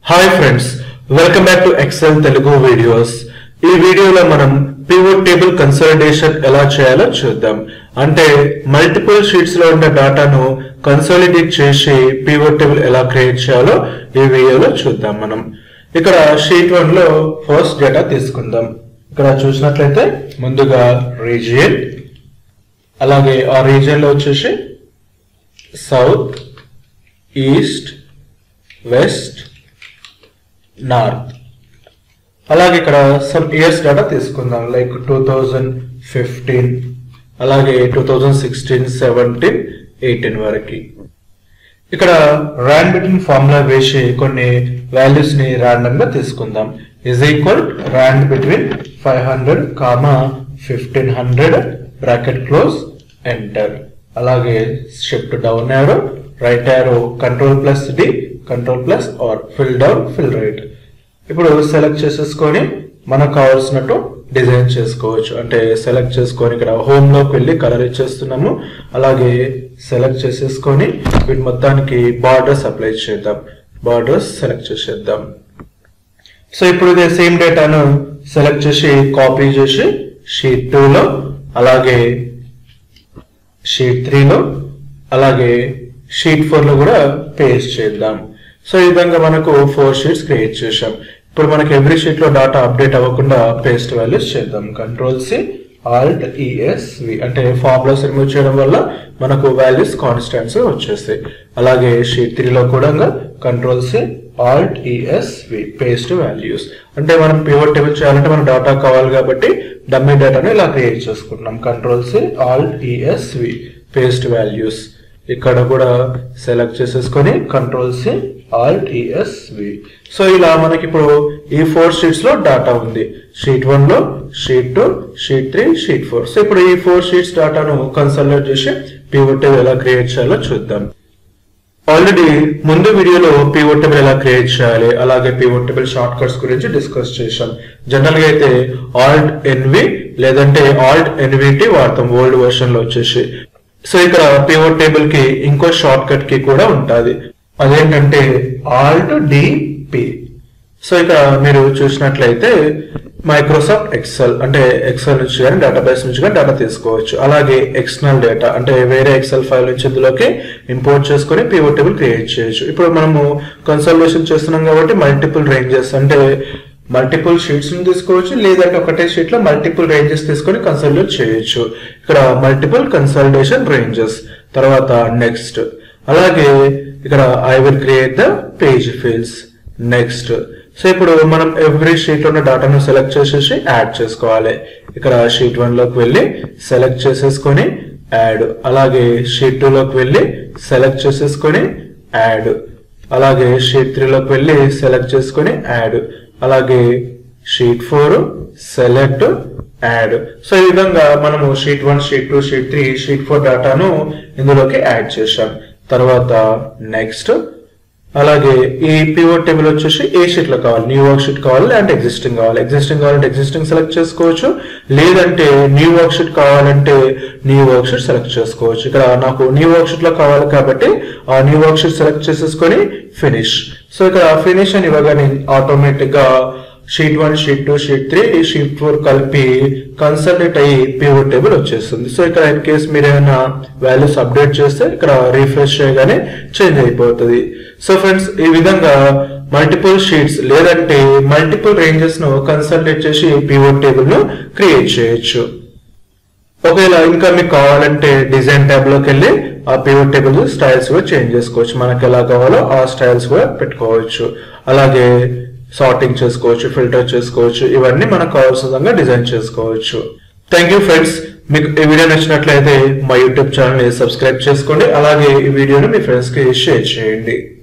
hi friends welcome back to Excel Telugu videos ఈ వీడియోలో మనం పివోట్ టేబుల్ కన్సాలిడేషన్ ఎలా చేయాలో చూద్దాం అంటే మల్టిపుల్ షీట్స్ లో ఉన్న డేటాను కన్సాలిడేట్ చేసి పివోట్ టేబుల్ ఎలా క్రియేట్ చేయాలో ఈ వీడియోలో చూద్దాం మనం ఇక్కడ షీట్ వన్ లో ఫస్ట్ డేటా తీసుకుందాం ఇక్కడ చూసినట్లయితే ముందుగా రీజియన్ అలాగే ఆ రీజియన్ లో వచ్చేసి సౌత్ ఈస్ట్ వెస్ట్ నార్త్ అలాగే ఇక్కడ సమ్ ఇయర్స్ డేటా తీసుకుందాం లైక్ టూ థౌజండ్ ఫిఫ్టీన్ అలాగే two thousand sixteen seventeen eighteen వరకు ఇక్కడ ర్యాండ్ బిట్వీన్ ఫార్ములా వేసి కొన్ని వాల్యూస్ ని ర్యాండమ్ గా తీసుకుందాం is equal rand between five hundred comma fifteen hundred bracket close enter అలాగే shift down arrow right arrow control plus D control plus R fill down fill right ఇప్పుడు select చేసేసుకొని మనకు కావాల్సినట్టు design చేసుకోవచ్చు అంటే select చేసుకొని ఇక్కడ హోమ్ లోకి వెళ్ళి కలర్ ఇచ్చేస్తున్నాము అలాగే సెలెక్ట్ చేసేసుకొని వీటి మొత్తానికి బార్డర్స్ అప్లై చేద్దాం బార్డర్స్ సెలెక్ట్ చేసేద్దాం సో ఇప్పుడు ఇదే సేమ్ డేటాను సెలెక్ట్ చేసి కాపీ చేసి షీట్ టూలో అలాగే షీట్ త్రీలో అలాగే షీట్ ఫోర్లో కూడా పేస్ట్ చేద్దాం సో ఈ విధంగా మనకు ఫోర్ షీట్స్ క్రియేట్ చేసాం ఇప్పుడు మనకి ఎవ్రీ షీట్ లో డాటా అప్డేట్ అవ్వకుండా పేస్ట్ వాల్యూస్ చేద్దాం కంట్రోల్ సి ఆల్ట్ వి అంటే ఫార్ములాస్ రిమూవ్ చేయడం వల్ల మనకు వాల్యూస్ కాన్స్టెంట్స్ వచ్చేస్తాయి అలాగే షీట్ త్రీలో కూడా control C alt V paste values అంటే మనం పివట్ టేబుల్ చేయాలంటే మన డాటా కావాలి కాబట్టి డమ్మీ డేటాను ఇలా క్రియేట్ చేసుకుంటున్నాం control C alt V paste values ఇక్కడ కూడా సెలెక్ట్ చేసేసుకొని control C alt V so ఇలా మనకి ఇప్పుడు ఈ ఫోర్ షీట్స్ లో డాటా ఉంది షీట్ వన్ లో sheet two sheet three sheet four so ఇప్పుడు ఈ ఫోర్ షీట్స్ డాటాను కన్సల్ట్ చేసి పివట్ టేబుల్ ఎలా క్రియేట్ చేయాలో చూద్దాం ఆల్రెడీ ముందు వీడియోలో పివట్ టేబుల్ ఎలా క్రియేట్ చేయాలి అలాగే పివట్ టేబుల్ షార్ట్ కట్స్ గురించి డిస్కస్ చేశాం జనరల్ గా అయితే ఆల్ట్ ఎన్వి లేదంటే ఆల్ట్ ఎన్విటి వాడతాం ఓల్డ్ వర్షన్ లో వచ్చేసి సో ఇక్కడ పివట్ టేబుల్ కి ఇంకో షార్ట్ కట్ కి కూడా ఉంటుంది అదేంటంటే ఆల్ట్ డిపి సో ఇక్కడ మీరు చూసినట్లయితే మైక్రోసాఫ్ట్ ఎక్సెల్ అంటే ఎక్సెల్ నుంచి కానీ డేటాబేస్ నుంచి కానీ డేటా తీసుకోవచ్చు అలాగే ఎక్స్టర్నల్ డేటా అంటే వేరే ఎక్సెల్ ఫైల్ నుంచి ఇందులోకి ఇంపోర్ట్ చేసుకొని పివట్ టేబుల్ క్రియేట్ చేయొచ్చు ఇప్పుడు మనము కన్సల్టేషన్ చేస్తున్నాం కాబట్టి మల్టిపుల్ రేంజెస్ అంటే మల్టిపుల్ షీట్స్ ని తీసుకోవచ్చు లేదంటే ఒకటే షీట్ లో మల్టిపుల్ రేంజెస్ తీసుకొని కన్సల్టేట్ చేయొచ్చు ఇక్కడ మల్టిపుల్ కన్సల్టేషన్ రేంజెస్ తర్వాత నెక్స్ట్ అలాగే ఇక్కడ I will create the page fields next so ఇప్పుడు మనం ఎవ్రీ షీట్ లో ఉన్న డాటాను సెలెక్ట్ చేసేసి యాడ్ చేసుకోవాలి ఇక్కడ షీట్ వన్ లోకి వెళ్ళి సెలెక్ట్ చేసేసుకొని యాడ్ అలాగే షీట్ టూ లోకి వెళ్ళి సెలెక్ట్ చేసేసుకొని యాడ్ అలాగే షీట్ త్రీలోకి వెళ్ళి సెలెక్ట్ చేసుకొని యాడ్ అలాగే sheet four select add so ఈ విధంగా మనము sheet one sheet two sheet three sheet four డేటాను ఇందులోకి యాడ్ చేశాం తర్వాత నెక్స్ట్ అలాగే ఈ పివోట్ టేబుల్ వచ్చేసి ఏ షీట్ లో కావాలి న్యూ వర్క్ షీట్ కావాలి లేదంటే ఎగ్జిస్టింగ్ కావాలి ఎగ్జిస్టింగ్ కావాలంటే ఎగ్జిస్టింగ్ సెలెక్ట్ చేసుకోవచ్చు లేదంటే న్యూ వర్క్ షీట్ కావాలంటే న్యూ వర్క్ షీట్ సెలెక్ట్ చేసుకోవచ్చు ఇక్కడ నాకు న్యూ వర్క్ షీట్ లో కావాలి కాబట్టి ఆ న్యూ వర్క్ షీట్ సెలెక్ట్ చేసేసుకొని ఫినిష్ సో ఇక్కడ ఫినిష్ అని ఇవ్వగానే ఆటోమేటిక్ గా sheet one sheet two sheet three sheet four కలిపి కన్సల్టేట్ అయ్యి పివోట్ టేబుల్ వచ్చేస్తుంది సో ఇక్కడ ఇన్ కేస్ మీరు ఏమైనా వాల్యూస్ అప్డేట్ చేస్తే ఇక్కడ రీఫ్రెష్ చేయగానే చేంజ్ అయిపోతుంది సో ఫ్రెండ్స్ ఈ విధంగా మల్టిపుల్ షీట్స్ లేదంటే మల్టిపుల్ రేంజెస్ ను కన్సల్టేట్ చేసి పివోట్ టేబుల్ ను క్రియేట్ చేయొచ్చు ఒకవేళ ఇంకా మీకు కావాలంటే డిజైన్ ట్యాబ్ లోకి వెళ్ళి ఆ పివోట్ టేబుల్ స్టైల్స్ కూడా చేంజ్ చేసుకోవచ్చు మనకి ఎలా కావాలో ఆ స్టైల్స్ కూడా పెట్టుకోవచ్చు అలాగే సార్టింగ్ చేసుకోవచ్చు ఫిల్టర్ చేసుకోవచ్చు ఇవన్నీ మనకు కావాల్సిన విధంగా డిజైన్ చేసుకోవచ్చు థ్యాంక్ యూ ఫ్రెండ్స్ మీకు ఈ వీడియో నచ్చినట్లయితే మా యూట్యూబ్ ఛానల్ సబ్స్క్రైబ్ చేసుకోండి అలాగే ఈ వీడియోని మీ ఫ్రెండ్స్ కి షేర్ చేయండి